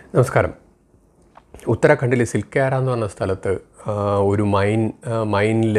നമസ്കാരം ഉത്തരാഖണ്ഡിലെ സിൽക്കാര എന്ന് പറഞ്ഞ സ്ഥലത്ത് ആ, ഒരു മൈൻ മൈനിൽ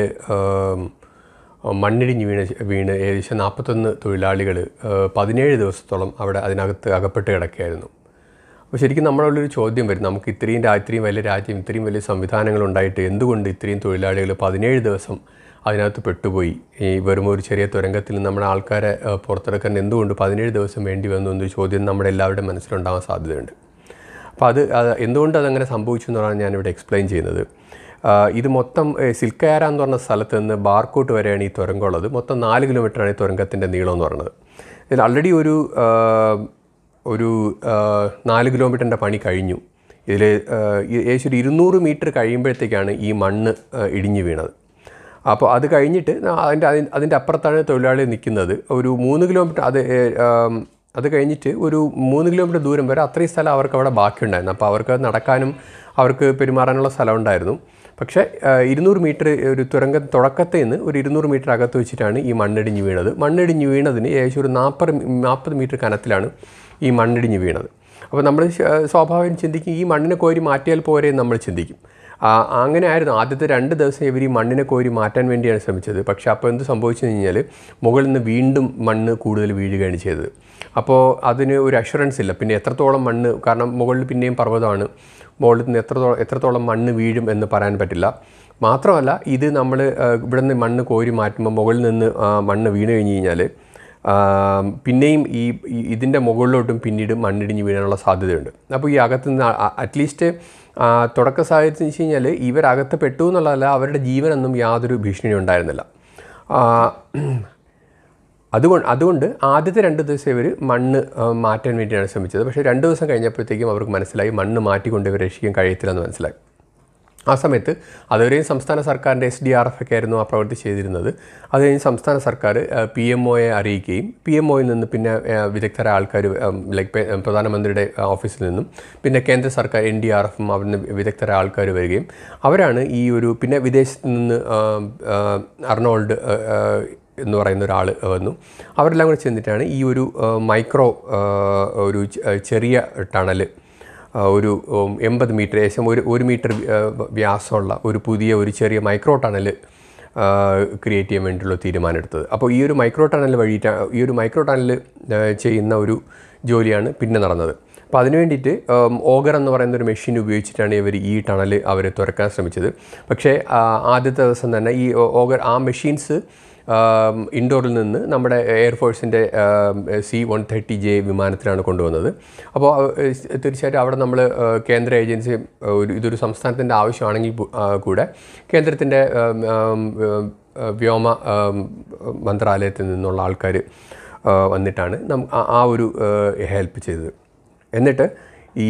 മണ്ണിടിഞ്ഞ് വീണ് വീണ് ഏകദേശം നാൽപ്പത്തൊന്ന് തൊഴിലാളികൾ പതിനേഴ് ദിവസത്തോളം അവിടെ അതിനകത്ത് അകപ്പെട്ട് കിടക്കുകയായിരുന്നു അപ്പോൾ ശരിക്കും നമ്മളുള്ളൊരു ചോദ്യം വരും നമുക്ക് ഇത്രയും രാ ഇത്രയും വലിയ രാജ്യം ഇത്രയും വലിയ സംവിധാനങ്ങൾ ഉണ്ടായിട്ട് എന്തുകൊണ്ട് ഇത്രയും തൊഴിലാളികൾ പതിനേഴ് ദിവസം അതിനകത്ത് പെട്ടുപോയി ഈ വെറും ഒരു ചെറിയ തുരങ്കത്തിൽ നിന്ന് നമ്മുടെ ആൾക്കാരെ ആ, പുറത്തിറക്കാൻ എന്തുകൊണ്ട് പതിനേഴ് ദിവസം വേണ്ടി വന്നു എന്നൊരു ചോദ്യം നമ്മുടെ എല്ലാവരുടെ മനസ്സിലുണ്ടാകാൻ സാധ്യതയുണ്ട് അപ്പോൾ അത് അത് എന്തുകൊണ്ട് അതങ്ങനെ സംഭവിച്ചു എന്നാണ് ഞാനിവിടെ എക്സ്പ്ലെയിൻ ചെയ്യുന്നത് ആ, ഇത് മൊത്തം ഏ, സിൽക്കയാര എന്ന് പറഞ്ഞ സ്ഥലത്ത് നിന്ന് ബാർക്കോട്ട് വരെയാണ് ഈ തുരങ്കമുള്ളത് മൊത്തം നാല് കിലോമീറ്ററാണ് ഈ തുരങ്കത്തിൻ്റെ നീളം എന്ന് പറയുന്നത് ഇതിൽ ഓൾറെഡി ഒരു ആ, ഒരു ആ, നാല് കിലോമീറ്ററിൻ്റെ പണി കഴിഞ്ഞു ഇതിൽ ഏകദേശം ഒരു ഇരുന്നൂറ് മീറ്റർ കഴിയുമ്പോഴത്തേക്കാണ് ഈ മണ്ണ് ആ, ഇടിഞ്ഞു വീണത് അപ്പോൾ അത് കഴിഞ്ഞിട്ട് അതിൻ്റെ അതിൻ്റെ അതിൻ്റെ അപ്പുറത്താണ് തൊഴിലാളി നിൽക്കുന്നത് ഒരു മൂന്ന് കിലോമീറ്റർ അത് ഏ, ആം, അത് കഴിഞ്ഞിട്ട് ഒരു മൂന്ന് കിലോമീറ്റർ ദൂരം വരെ അത്രയും സ്ഥലം അവർക്ക് അവിടെ ബാക്കിയുണ്ടായിരുന്നു അപ്പോൾ അവർക്ക് നടക്കാനും അവർക്ക് പെരുമാറാനുള്ള സ്ഥലം ഉണ്ടായിരുന്നു പക്ഷേ ആ, ഇരുന്നൂറ് മീറ്റർ ഒരു തുരങ്ക തുടക്കത്തിൽ നിന്ന് ഒരു ഇരുന്നൂറ് മീറ്റർ അകത്ത് വെച്ചിട്ടാണ് ഈ മണ്ണിടിഞ്ഞ് വീണത് മണ്ണിടിഞ്ഞ് വീണതിന് ഏകദേശം ഒരു നാൽപ്പത് നാൽപ്പത് മീറ്റർ കനത്തിലാണ് ഈ മണ്ണിടിഞ്ഞ് വീണത് അപ്പോൾ നമ്മൾ ശ- സ്വാഭാവികം ചിന്തിക്കും ഈ മണ്ണിനെ കോരി മാറ്റിയാൽ പോരെ എന്ന് നമ്മൾ ചിന്തിക്കും ആ, അങ്ങനെ ആയിരുന്നു ആദ്യത്തെ രണ്ട് ദിവസം ഇവർ ഈ മണ്ണിനെ കോരി മാറ്റാൻ വേണ്ടിയാണ് ശ്രമിച്ചത് പക്ഷേ അപ്പോൾ എന്ത് സംഭവിച്ചു കഴിഞ്ഞാൽ മുകളിൽ നിന്ന് വീണ്ടും മണ്ണ് കൂടുതൽ വീഴുകയാണ് ചെയ്തത് അപ്പോൾ അതിന് ഒരു അഷുറൻസ് ഇല്ല പിന്നെ എത്രത്തോളം മണ്ണ് കാരണം മുകളിൽ പിന്നെയും പർവ്വതമാണ് മുകളിൽ നിന്ന് എത്രത്തോളം എത്രത്തോളം മണ്ണ് വീഴും എന്ന് പറയാൻ പറ്റില്ല മാത്രമല്ല ഇത് നമ്മൾ ഇവിടെ നിന്ന് മണ്ണ് കോരി മാറ്റുമ്പോൾ മുകളിൽ നിന്ന് ആ, മണ്ണ് വീണ് കഴിഞ്ഞ് കഴിഞ്ഞാൽ ആ, പിന്നെയും ഈ ഈ- ഇതിൻ്റെ മുകളിലോട്ടും പിന്നീട് മണ്ണിടിഞ്ഞ് വീഴാനുള്ള സാധ്യതയുണ്ട് അപ്പോൾ ഈ അകത്ത് നിന്ന് അറ്റ്ലീസ്റ്റ് തുടക്ക സാഹചര്യത്തിൽ വെച്ച് കഴിഞ്ഞാൽ ഇവരകത്ത് പെട്ടു എന്നുള്ളതല്ല അവരുടെ ജീവനൊന്നും യാതൊരു ഭീഷണിയും ഉണ്ടായിരുന്നില്ല ആ, അതുകൊണ്ട് അതുകൊണ്ട് ആദ്യത്തെ രണ്ട് ദിവസം ഇവർ മണ്ണ് ആ, മാറ്റാൻ വേണ്ടിയാണ് ശ്രമിച്ചത് പക്ഷേ രണ്ട് ദിവസം കഴിഞ്ഞപ്പോഴത്തേക്കും അവർക്ക് മനസ്സിലായി മണ്ണ് മാറ്റിക്കൊണ്ട് ഇവരെ രക്ഷിക്കാൻ കഴിയത്തില്ലെന്ന് മനസ്സിലായി ആ സമയത്ത് അതുവരെയും സംസ്ഥാന സർക്കാരിൻ്റെ എസ് ഡി ആർ എഫ് ഒക്കെ ആയിരുന്നു ആ പ്രവൃത്തി ചെയ്തിരുന്നത് അത് കഴിഞ്ഞ് സംസ്ഥാന സർക്കാർ പി എം ഒയെ അറിയിക്കുകയും പി എം ഒയിൽ നിന്ന് പിന്നെ ആ, വിദഗ്ധരായ ആൾക്കാർ ലൈക്ക് പ്രധാനമന്ത്രിയുടെ ഓഫീസിൽ നിന്നും പിന്നെ കേന്ദ്ര സർക്കാർ എൻ ഡി ആർ എഫും അവിടുന്ന് വിദഗ്ധരായ ആൾക്കാർ വരികയും അവരാണ് ഈ ഒരു പിന്നെ വിദേശത്ത് നിന്ന് ആ, ആ, അർണോൾഡ് ആ, ആ, എന്ന് പറയുന്ന ഒരാൾ വന്നു അവരെല്ലാം കൂടെ ചെന്നിട്ടാണ് ഈ ഒരു ആ, മൈക്രോ ആ, ഒരു ചെ- ചെറിയ ടണൽ ആ, ഒരു ഉം, എൺപത് മീറ്റർ ഏകദേശം ഒരു ഒരു മീറ്റർ വ്യ- ആ, വ്യാസമുള്ള ഒരു പുതിയ ഒരു ചെറിയ മൈക്രോ ടണൽ ക്രിയേറ്റ് ചെയ്യാൻ വേണ്ടിയുള്ള തീരുമാനം എടുത്തത് അപ്പോൾ ഈ ഒരു മൈക്രോ ടണൽ വഴിയിട്ട് ഈ ഒരു മൈക്രോ ടണൽ ചെയ്യുന്ന ഒരു ജോലിയാണ് പിന്നെ നടന്നത് അപ്പോൾ അതിന് വേണ്ടിയിട്ട് ഉം, ഓഗർ എന്ന് പറയുന്ന ഒരു മെഷീൻ ഉപയോഗിച്ചിട്ടാണ് ഇവർ ഈ ടണൽ അവർ തുറക്കാൻ ശ്രമിച്ചത് പക്ഷേ ആ, ആദ്യത്തെ ദിവസം തന്നെ ഈ ഓ- ഓഗർ ആ മെഷീൻസ് ഇൻഡോറിൽ നിന്ന് നമ്മുടെ എയർഫോഴ്സിൻ്റെ സി വൺ തേർട്ടി ജെ വിമാനത്തിലാണ് കൊണ്ടുവന്നത് അപ്പോൾ ഏഹ്, തീർച്ചയായിട്ടും അവിടെ നമ്മൾ കേന്ദ്ര ഏജൻസി ഏഹ്, ഒരു ഇതൊരു സംസ്ഥാനത്തിൻ്റെ ആവശ്യമാണെങ്കിൽ പു- ആ, കൂടെ കേന്ദ്രത്തിൻ്റെ ഏം, ഏം, ഏം, ഏഹ്, വ്യോമ ഏം, മന്ത്രാലയത്തിൽ നിന്നുള്ള ആൾക്കാർ വന്നിട്ടാണ് നം ആ- ആ ഒരു ഹെൽപ്പ് ചെയ്തത് എന്നിട്ട് ഈ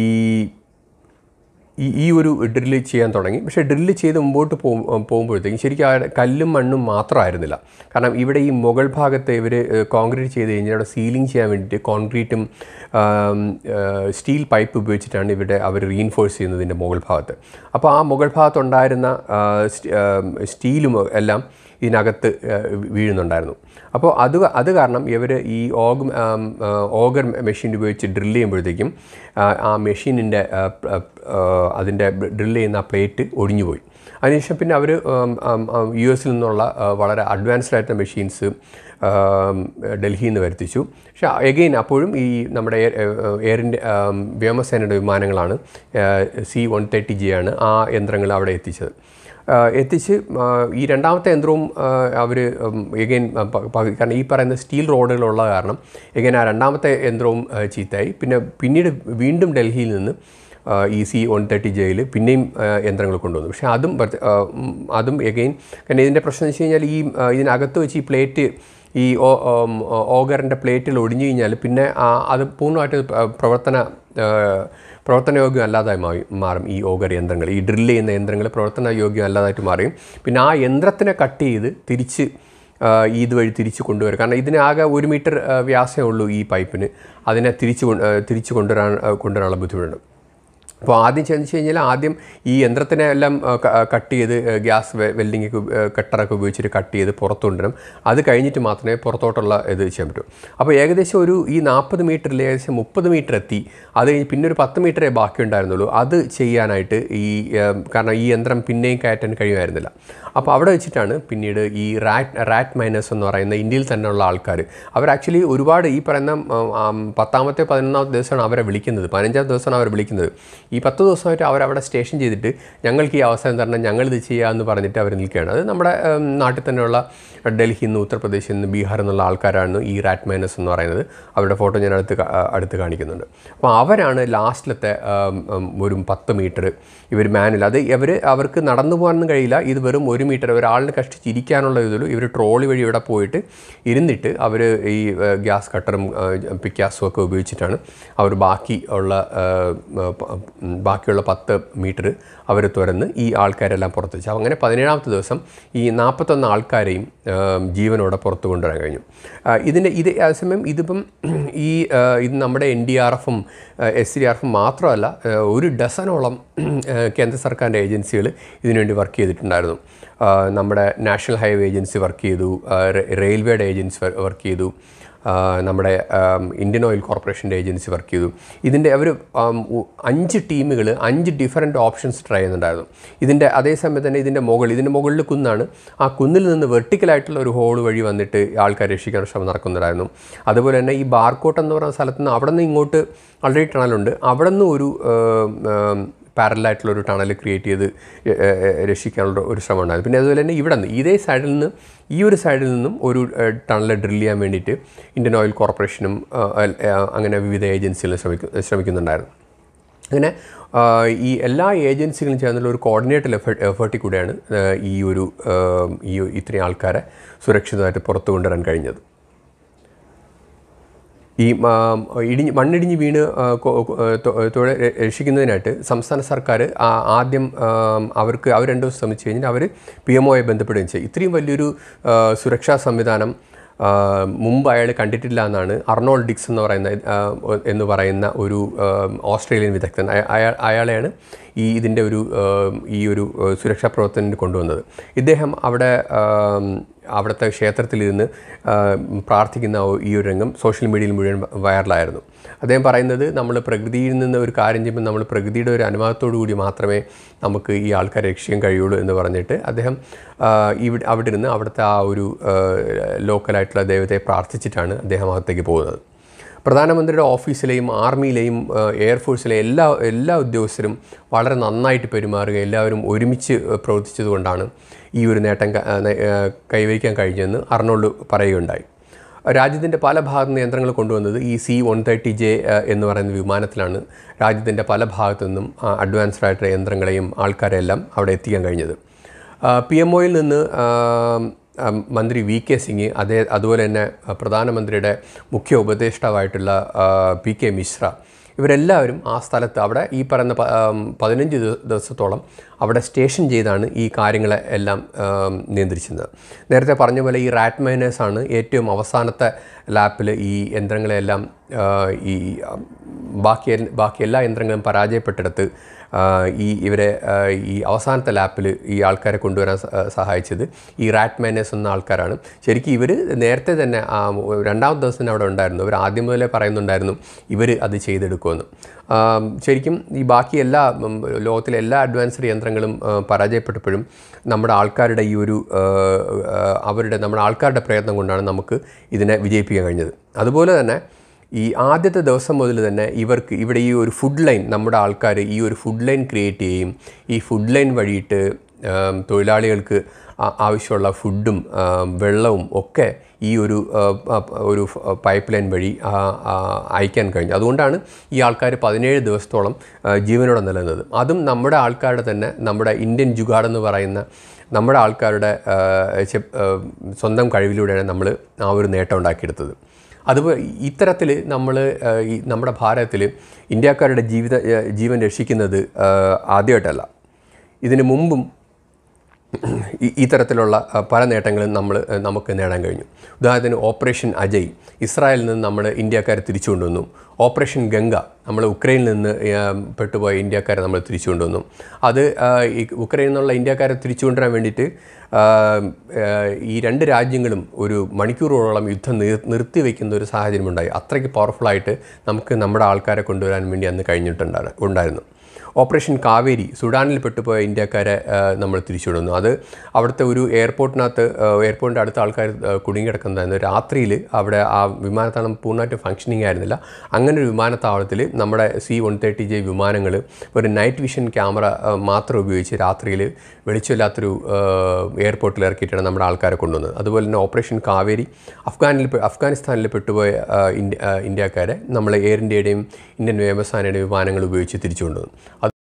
ഈ ഈ ഒരു ഡ്രില്ല് ചെയ്യാൻ തുടങ്ങി പക്ഷേ ഡ്രില്ല് ചെയ്ത് മുമ്പോട്ട് പോകും പോകുമ്പോഴത്തേക്കും ശരിക്കും ആ കല്ലും മണ്ണും മാത്രമായിരുന്നില്ല കാരണം ഇവിടെ ഈ മുകൾ ഭാഗത്ത് ഇവർ കോൺക്രീറ്റ് ചെയ്ത് കഴിഞ്ഞാൽ അവിടെ സീലിംഗ് ചെയ്യാൻ വേണ്ടിയിട്ട് കോൺക്രീറ്റും സ്റ്റീൽ പൈപ്പ് ഉപയോഗിച്ചിട്ടാണ് ഇവിടെ അവർ റീഇൻഫോഴ്സ് ചെയ്യുന്നതിൻ്റെ മുകൾ ഭാഗത്ത് അപ്പോൾ ആ മുകൾ ഭാഗത്തുണ്ടായിരുന്ന ആ, സ്റ്റ്- ആ, സ്റ്റീലും എല്ലാം ഇതിനകത്ത് ആ, വീഴുന്നുണ്ടായിരുന്നു അപ്പോൾ അത് അത് കാരണം ഇവർ ഈ ഓഗ് ആം, ആ, ഓഗർ മെഷീൻ ഉപയോഗിച്ച് ഡ്രില്ല് ചെയ്യുമ്പോഴത്തേക്കും ആ, ആ മെഷീനിൻ്റെ അതിൻ്റെ ഡ്രില്ല് ചെയ്യുന്ന ആ പ്ലേറ്റ് ഒടിഞ്ഞുപോയി അതിനുശേഷം പിന്നെ അവർ യു എസിൽ നിന്നുള്ള ആ, വളരെ അഡ്വാൻസ്ഡ് ആയിട്ടുള്ള മെഷീൻസ് ഡൽഹിയിൽ നിന്ന് വരുത്തിച്ചു പക്ഷേ എഗെയിൻ അപ്പോഴും ഈ നമ്മുടെ എയർ എയറിൻ്റെ വ്യോമസേനയുടെ വിമാനങ്ങളാണ് സി വൺ തേർട്ടി ജി ആണ് ആ യന്ത്രങ്ങൾ അവിടെ എത്തിച്ചത് ആ, എത്തിച്ച് ആ, ഈ രണ്ടാമത്തെ യന്ത്രവും അവർ എഗെയിൻ കാരണം ഈ പറയുന്ന സ്റ്റീൽ റോഡുകളുള്ള കാരണം എഗെയിൻ ആ രണ്ടാമത്തെ യന്ത്രവും ആ, ചീത്തയായി പിന്നെ പിന്നീട് വീണ്ടും ഡൽഹിയിൽ നിന്ന് ആ, ഈ സി വൺ തേർട്ടി ജെയിൽ പിന്നെയും ആ, യന്ത്രങ്ങൾ കൊണ്ടുവന്നു പക്ഷേ അതും പ്രത്യ- ആ, ഉം, അതും എഗെയിൻ കാരണം ഇതിൻ്റെ പ്രശ്നം എന്ന് വെച്ച് കഴിഞ്ഞാൽ ഈ ആ, ഇതിനകത്ത് വെച്ച് ഈ പ്ലേറ്റ് ഈ ഓ- ഉം, ഓഗറിൻ്റെ പ്ലേറ്റിൽ ഒടിഞ്ഞു കഴിഞ്ഞാൽ പിന്നെ ആ, അത് പൂർണ്ണമായിട്ട് പ്ര- പ്രവർത്തന ആ, പ്രവർത്തനയോഗ്യം അല്ലാതായി മാറി മാറും ഈ ഓഗർ യന്ത്രങ്ങൾ ഈ ഡ്രില്ല് ചെയ്യുന്ന യന്ത്രങ്ങൾ പ്രവർത്തനയോഗ്യം അല്ലാതായിട്ട് മാറിയും പിന്നെ ആ യന്ത്രത്തിനെ കട്ട് ചെയ്ത് തിരിച്ച് ആ, ഈ ഇതുവഴി തിരിച്ച് കൊണ്ടുവരും കാരണം ഇതിനാകെ ഒരു മീറ്റർ ആ, വ്യാസമേ ഉള്ളൂ ഈ പൈപ്പിന് അതിനെ തിരിച്ച് കൊണ്ട്- ആ, തിരിച്ച് കൊണ്ടുവരാൻ ആ, കൊണ്ടുവരാനുള്ള ബുദ്ധിമുട്ടുണ്ട് അപ്പോൾ ആദ്യം ചെന്ന് വെച്ച് കഴിഞ്ഞാൽ ആദ്യം ഈ യന്ത്രത്തിനെ എല്ലാം ആ, ക- ആ, കട്ട് ചെയ്ത് ആ, ഗ്യാസ് വെ- വെൽഡിംഗ് ഒക്കെ ഉപ- ആ, കട്ടറൊക്കെ ഉപയോഗിച്ചിട്ട് കട്ട് ചെയ്ത് പുറത്തു കൊണ്ടുവരണം അത് കഴിഞ്ഞിട്ട് മാത്രമേ പുറത്തോട്ടുള്ള ഇത് ചെയ്യാൻ പറ്റൂ അപ്പോൾ ഏകദേശം ഒരു ഈ നാൽപ്പത് മീറ്ററിൽ ഏകദേശം മുപ്പത് മീറ്റർ എത്തി അത് കഴിഞ്ഞ് പിന്നെ ഒരു പത്ത് മീറ്ററേ ബാക്കി ഉണ്ടായിരുന്നുള്ളൂ അത് ചെയ്യാനായിട്ട് ഈ ആ, കാരണം ഈ യന്ത്രം പിന്നെയും കയറ്റാൻ കഴിയുമായിരുന്നില്ല അപ്പോൾ അവിടെ വെച്ചിട്ടാണ് പിന്നീട് ഈ റാറ്റ് റാറ്റ് മൈനസ് എന്ന് പറയുന്ന ഇന്ത്യയിൽ തന്നെയുള്ള ആൾക്കാർ അവർ ആക്ച്വലി ഒരുപാട് ഈ പറയുന്ന ഉം, ആം, പത്താമത്തെ പതിനൊന്നാമത്തെ ദിവസമാണ് അവരെ വിളിക്കുന്നത് പതിനഞ്ചാം ദിവസമാണ് അവരെ വിളിക്കുന്നത് ഈ പത്ത് ദിവസമായിട്ട് അവരവിടെ സ്റ്റേഷൻ ചെയ്തിട്ട് ഞങ്ങൾക്ക് ഈ അവസരം തരണം ഞങ്ങളിത് ചെയ്യാമെന്ന് പറഞ്ഞിട്ട് അവർ നിൽക്കുകയാണ് അത് നമ്മുടെ ഉം, നാട്ടിൽ തന്നെയുള്ള ഡൽഹിയിൽ നിന്ന് ഉത്തർപ്രദേശിൽ നിന്ന് ബീഹാറിൽ നിന്നുള്ള ആൾക്കാരാണ് ഈ റാറ്റ് മൈനസ് എന്ന് പറയുന്നത് അവരുടെ ഫോട്ടോ ഞാൻ അടുത്ത് കാ- അടുത്ത് കാണിക്കുന്നുണ്ട് അപ്പോൾ അവരാണ് ലാസ്റ്റിലത്തെ ഉം, ഉം, ഒരു പത്ത് മീറ്റർ ഇവർ മാനുവൽ അത് ഇവർ അവർക്ക് നടന്നു പോകാനൊന്നും കഴിയില്ല ഇത് വെറും ഒരു മീറ്റർ ഒരാളിനെ കഷ്ടിച്ചിരിക്കാനുള്ള ഇതിലും ഇവർ ട്രോളി വഴി ഇവിടെ പോയിട്ട് ഇരുന്നിട്ട് അവർ ഈ ഏഹ്, ഗ്യാസ് കട്ടറും ഏഹ്, പിക്കാസും ഒക്കെ ഉപയോഗിച്ചിട്ടാണ് അവർ ബാക്കി ഉള്ള ഏഹ്, പ- ഉം, ബാക്കിയുള്ള പത്ത് മീറ്റർ അവർ തുറന്ന് ഈ ആൾക്കാരെല്ലാം പുറത്ത് വെച്ചു അങ്ങനെ പതിനേഴാമത്തെ ദിവസം ഈ നാൽപ്പത്തൊന്ന് ആൾക്കാരെയും ഏഹ്, ജീവനോടെ പുറത്ത് കൊണ്ടുവരാൻ കഴിഞ്ഞു ആ, ഇതിൻ്റെ ഇത് അതേസമയം ഇതിപ്പം ഈ ഏഹ്, ഇത് നമ്മുടെ എൻ ഡി ആർ എഫും എസ് ഡി ആർ എഫും മാത്രമല്ല ഏഹ്, ഒരു ഡസനോളം ഏഹ്, കേന്ദ്ര സർക്കാരിൻ്റെ ഏജൻസികൾ ഇതിനുവേണ്ടി വർക്ക് ചെയ്തിട്ടുണ്ടായിരുന്നു ആ, നമ്മുടെ നാഷണൽ ഹൈവേ ഏജൻസി വർക്ക് ചെയ്തു ആ, റെ- റെയിൽവേയുടെ ഏജൻസി വർക്ക് ചെയ്തു ആ, നമ്മുടെ ആം, ഇന്ത്യൻ ഓയിൽ കോർപ്പറേഷൻ്റെ ഏജൻസി വർക്ക് ചെയ്തു ഇതിൻ്റെ അവർ അഞ്ച് ടീമുകൾ അഞ്ച് ഡിഫറെൻറ്റ് ഓപ്ഷൻസ് ട്രൈ ചെയ്യുന്നുണ്ടായിരുന്നു ഇതിൻ്റെ അതേസമയം തന്നെ ഇതിൻ്റെ മുകളിൽ ഇതിൻ്റെ മുകളിൽ കുന്നാണ് ആ കുന്നിൽ നിന്ന് വെർട്ടിക്കലായിട്ടുള്ള ഒരു ഹോൾ വഴി വന്നിട്ട് ആൾക്കാർ രക്ഷിക്കാൻ ശ്രമം നടക്കുന്നുണ്ടായിരുന്നു അതുപോലെ തന്നെ ഈ ബാർക്കോട്ട് എന്ന് പറയുന്ന സ്ഥലത്ത് നിന്ന് അവിടെ നിന്ന് ഇങ്ങോട്ട് ഓൾറെഡി ടണലുണ്ട് അവിടെ നിന്ന് ഒരു പാരലായിട്ടുള്ള ഒരു ടണൽ ക്രിയേറ്റ് ചെയ്ത് ഏ, ഏ, രക്ഷിക്കാനുള്ള ഒരു ശ്രമം ഉണ്ടായിരുന്നു പിന്നെ അതുപോലെ തന്നെ ഇവിടെ നിന്ന് ഇതേ സൈഡിൽ നിന്ന് ഈ ഒരു സൈഡിൽ നിന്നും ഒരു ടണൽ ഡ്രിൽ ചെയ്യാൻ വേണ്ടിയിട്ട് ഇന്ത്യൻ ഓയിൽ കോർപ്പറേഷനും ആ, അൽ- ആ, അങ്ങനെ വിവിധ ഏജൻസികളും ശ്രമിക്കു ശ്രമിക്കുന്നുണ്ടായിരുന്നു അങ്ങനെ ആ, ഈ എല്ലാ ഏജൻസികളും ചേർന്നുള്ള ഒരു കോർഡിനേറ്റഡ് എഫേർട്ട് എഫേർട്ടിൽ കൂടെയാണ് ആ, ഈ ഒരു ആ, ഈ ഇത്രയും ആൾക്കാരെ സുരക്ഷിതമായിട്ട് പുറത്തു കൊണ്ടുവരാൻ കഴിഞ്ഞത് ഈ ആ, ഇടിഞ്ഞ് മണ്ണിടിഞ്ഞ് വീണ് ആ, കൊ- കൊ- തൊ- തൊഴിൽ ര- രക്ഷിക്കുന്നതിനായിട്ട് സംസ്ഥാന സർക്കാർ ആ- ആദ്യം ആ, അവർക്ക് അവർ രണ്ട് ദിവസം ശ്രമിച്ചു കഴിഞ്ഞാൽ അവർ പി എം ഒയെ ബന്ധപ്പെടുകയും ചെയ്യും ഇത്രയും വലിയൊരു ആ, സുരക്ഷാ സംവിധാനം ആ, മുമ്പ് അയാൾ കണ്ടിട്ടില്ല എന്നാണ് അർണോൾ ഡിക്സ് എന്ന് പറയുന്ന ആ, എന്ന് പറയുന്ന ഒരു ആ, ഓസ്ട്രേലിയൻ വിദഗ്ധൻ അയ- അയാൾ അയാളെയാണ് ഈ ഇതിൻ്റെ ഒരു ആ, ഈ ഒരു ആ, സുരക്ഷാ പ്രവർത്തനത്തിന് കൊണ്ടുവന്നത് ഇദ്ദേഹം അവിടെ ആ, അവിടുത്തെ ക്ഷേത്രത്തിലിരുന്ന് ആ, പ്രാർത്ഥിക്കുന്ന ആ ഈ ഒരു രംഗം സോഷ്യൽ മീഡിയയിൽ മുഴുവൻ വൈറലായിരുന്നു അദ്ദേഹം പറയുന്നത് നമ്മൾ പ്രകൃതിയിൽ നിന്ന് ഒരു കാര്യം ചെയ്യുമ്പോൾ നമ്മൾ പ്രകൃതിയുടെ ഒരു അനുഭവത്തോടു കൂടി മാത്രമേ നമുക്ക് ഈ ആൾക്കാരെ രക്ഷിക്കാൻ കഴിയുള്ളൂ എന്ന് പറഞ്ഞിട്ട് അദ്ദേഹം ആ, ഇവിടെ അവിടെ ഇരുന്ന് അവിടുത്തെ ആ ഒരു ആ, ലോക്കലായിട്ടുള്ള ദൈവത്തെ പ്രാർത്ഥിച്ചിട്ടാണ് അദ്ദേഹം അകത്തേക്ക് പോകുന്നത് പ്രധാനമന്ത്രിയുടെ ഓഫീസിലെയും ആർമിയിലെയും ഏഹ്, എയർഫോഴ്സിലെയും എല്ലാ എല്ലാ ഉദ്യോഗസ്ഥരും വളരെ നന്നായിട്ട് പെരുമാറുക എല്ലാവരും ഒരുമിച്ച് ഏഹ്, പ്രവർത്തിച്ചതുകൊണ്ടാണ് ഈ ഒരു നേട്ടം ക- ഏഹ്, നേ- ഏഹ്, കൈവരിക്കാൻ കഴിഞ്ഞതെന്ന് അർണോൾഡ് പറയുകയുണ്ടായി രാജ്യത്തിൻ്റെ പല ഭാഗത്തു നിന്ന് യന്ത്രങ്ങൾ കൊണ്ടുവന്നത് ഈ സി വൺ തേർട്ടി ജെ എന്ന് പറയുന്ന വിമാനത്തിലാണ് രാജ്യത്തിൻ്റെ പല ഭാഗത്തു നിന്നും അഡ്വാൻസ്ഡ് ആയിട്ടുള്ള യന്ത്രങ്ങളെയും ആൾക്കാരെല്ലാം അവിടെ എത്തിക്കാൻ കഴിഞ്ഞത് പി എം ഒയിൽ നിന്ന് ആ, ആ, മന്ത്രി വി കെ സിംഗ് അതേ അതുപോലെ തന്നെ ആ, പ്രധാനമന്ത്രിയുടെ മുഖ്യ ഉപദേഷ്ടാവായിട്ടുള്ള ആ, പി കെ മിശ്ര ഇവരെല്ലാവരും ആ സ്ഥലത്ത് അവിടെ ഈ പറയുന്ന പ- ആം, പതിനഞ്ച് ദിവ- ദിവസത്തോളം അവിടെ സ്റ്റേഷൻ ചെയ്താണ് ഈ കാര്യങ്ങളെ എല്ലാം ആം, നിയന്ത്രിച്ചിരുന്നത് നേരത്തെ പറഞ്ഞ പോലെ ഈ റാറ്റ് മൈനേഴ്സാണ് ഏറ്റവും അവസാനത്തെ ലാപ്പിൽ ഈ യന്ത്രങ്ങളെല്ലാം ആ, ഈ ആ, ബാക്കി എൽ- ബാക്കി എല്ലാ യന്ത്രങ്ങളും പരാജയപ്പെട്ടെടുത്ത് ആ, ഈ ഇവരെ ആ, ഈ അവസാനത്തെ ലാപ്പിൽ ഈ ആൾക്കാരെ കൊണ്ടുവരാൻ സ- സഹായിച്ചത് ഈ റാറ്റ് മാനേഴ്സ് എന്ന ആൾക്കാരാണ് ശരിക്കും ഇവർ നേരത്തെ തന്നെ ആ, രണ്ടാമത്തെ ദിവസം അവിടെ ഉണ്ടായിരുന്നു അവർ ആദ്യം മുതലേ പറയുന്നുണ്ടായിരുന്നു ഇവർ അത് ചെയ്തെടുക്കുമെന്ന് ആ, ശരിക്കും ഈ ബാക്കി എല്ലാ ഉം, ലോകത്തിലെ എല്ലാ അഡ്വാൻസ്ഡ് യന്ത്രങ്ങളും ആ, പരാജയപ്പെട്ടപ്പോഴും നമ്മുടെ ആൾക്കാരുടെ ഈ ഒരു ആ, ആ, അവരുടെ നമ്മുടെ ആൾക്കാരുടെ പ്രയത്നം കൊണ്ടാണ് നമുക്ക് ഇതിനെ വിജയിപ്പിക്കാൻ കഴിഞ്ഞത് അതുപോലെ തന്നെ ഈ ആദ്യത്തെ ദിവസം മുതൽ തന്നെ ഇവർക്ക് ഇവിടെ ഈ ഒരു ഫുഡ് ലൈൻ നമ്മുടെ ആൾക്കാർ ഈ ഒരു ഫുഡ് ലൈൻ ക്രിയേറ്റ് ചെയ്യും ഈ ഫുഡ് ലൈൻ വഴിയിട്ട് ആം, തൊഴിലാളികൾക്ക് ആ- ആവശ്യമുള്ള ഫുഡും ആം, വെള്ളവും ഒക്കെ ഈ ഒരു ആ, ആ, ഒരു പൈപ്പ് ലൈൻ വഴി ആ, ആ, അയക്കാൻ കഴിഞ്ഞു അതുകൊണ്ടാണ് ഈ ആൾക്കാർ പതിനേഴ് ദിവസത്തോളം ആ, ജീവനോടെ നിലനിന്നത് അതും നമ്മുടെ ആൾക്കാരുടെ തന്നെ നമ്മുടെ ഇന്ത്യൻ ജുഗാഡ് എന്ന് പറയുന്ന നമ്മുടെ ആൾക്കാരുടെ ആ, ചെ- ആ, സ്വന്തം കഴിവിലൂടെയാണ് നമ്മൾ ആ ഒരു നേട്ടം ഉണ്ടാക്കിയെടുത്തത് അതുപോലെ ഇത്തരത്തിൽ നമ്മൾ ഈ നമ്മുടെ ഭാരതത്തിൽ ഇന്ത്യക്കാരുടെ ജീവിത ഏഹ് ജീവൻ രക്ഷിക്കുന്നത് ഏഹ് ആദ്യമായിട്ടല്ല ഇതിന് മുമ്പും ഈ- ഈ തരത്തിലുള്ള ആ, പല നേട്ടങ്ങളും നമ്മൾ ആ, നമുക്ക് നേടാൻ കഴിഞ്ഞു ഉദാഹരണത്തിന് ഓപ്പറേഷൻ അജയ് ഇസ്രായേലിൽ നിന്ന് നമ്മൾ ഇന്ത്യക്കാരെ തിരിച്ചു കൊണ്ടുവന്നു ഓപ്പറേഷൻ ഗംഗ നമ്മൾ ഉക്രൈനിൽ നിന്ന് ആ, പെട്ടുപോയ ഇന്ത്യക്കാരെ നമ്മൾ തിരിച്ചു കൊണ്ടുവന്നു അത് ആ, ഈ ഉക്രൈനിൽ നിന്നുള്ള ഇന്ത്യക്കാരെ തിരിച്ചു കൊണ്ടുവരാൻ വേണ്ടിയിട്ട് ആ, ആ, ഈ രണ്ട് രാജ്യങ്ങളും ഒരു മണിക്കൂറോളം യുദ്ധം നിർ നിർത്തിവെക്കുന്ന ഒരു സാഹചര്യമുണ്ടായി അത്രയ്ക്ക് പവർഫുള്ളായിട്ട് നമുക്ക് നമ്മുടെ ആൾക്കാരെ കൊണ്ടുവരാൻ വേണ്ടി അന്ന് കഴിഞ്ഞിട്ടുണ്ടായിരുന്നു ഉണ്ടായിരുന്നു ഓപ്പറേഷൻ കാവേരി സുഡാനിൽ പെട്ടുപോയ ഇന്ത്യക്കാരെ ആ, നമ്മൾ തിരിച്ചുവിടുന്നു അത് അവിടുത്തെ ഒരു എയർപോർട്ടിനകത്ത് ആ, എയർപോർട്ടിൻ്റെ അടുത്ത ആൾക്കാർ ആ, കുടുങ്ങിക്കിടക്കുന്നതായിരുന്നു രാത്രിയിൽ അവിടെ ആ വിമാനത്താവളം പൂർണ്ണമായിട്ടും ഫങ്ഷനിങ് ആയിരുന്നില്ല അങ്ങനെ ഒരു വിമാനത്താവളത്തിൽ നമ്മുടെ സി വൺ തേർട്ടി ജെ വിമാനങ്ങൾ ഒരു നൈറ്റ് വിഷൻ ക്യാമറ ആ, മാത്രം ഉപയോഗിച്ച് രാത്രിയിൽ വെളിച്ചമില്ലാത്തൊരു ആ, എയർപോർട്ടിൽ ഇറക്കിയിട്ടാണ് നമ്മുടെ ആൾക്കാരെ കൊണ്ടുവന്നത് അതുപോലെ തന്നെ ഓപ്പറേഷൻ കാവേരി അഫ്ഗാനിൽ പെ- അഫ്ഗാനിസ്ഥാനിൽ പെട്ടുപോയ ആ, ഇന്ത്യ ആ, ഇന്ത്യക്കാരെ നമ്മൾ എയർ ഇന്ത്യയുടെയും ഇന്ത്യൻ വ്യോമസേനയുടെയും വിമാനങ്ങൾ ഉപയോഗിച്ച് തിരിച്ചു കൊണ്ടുവന്നു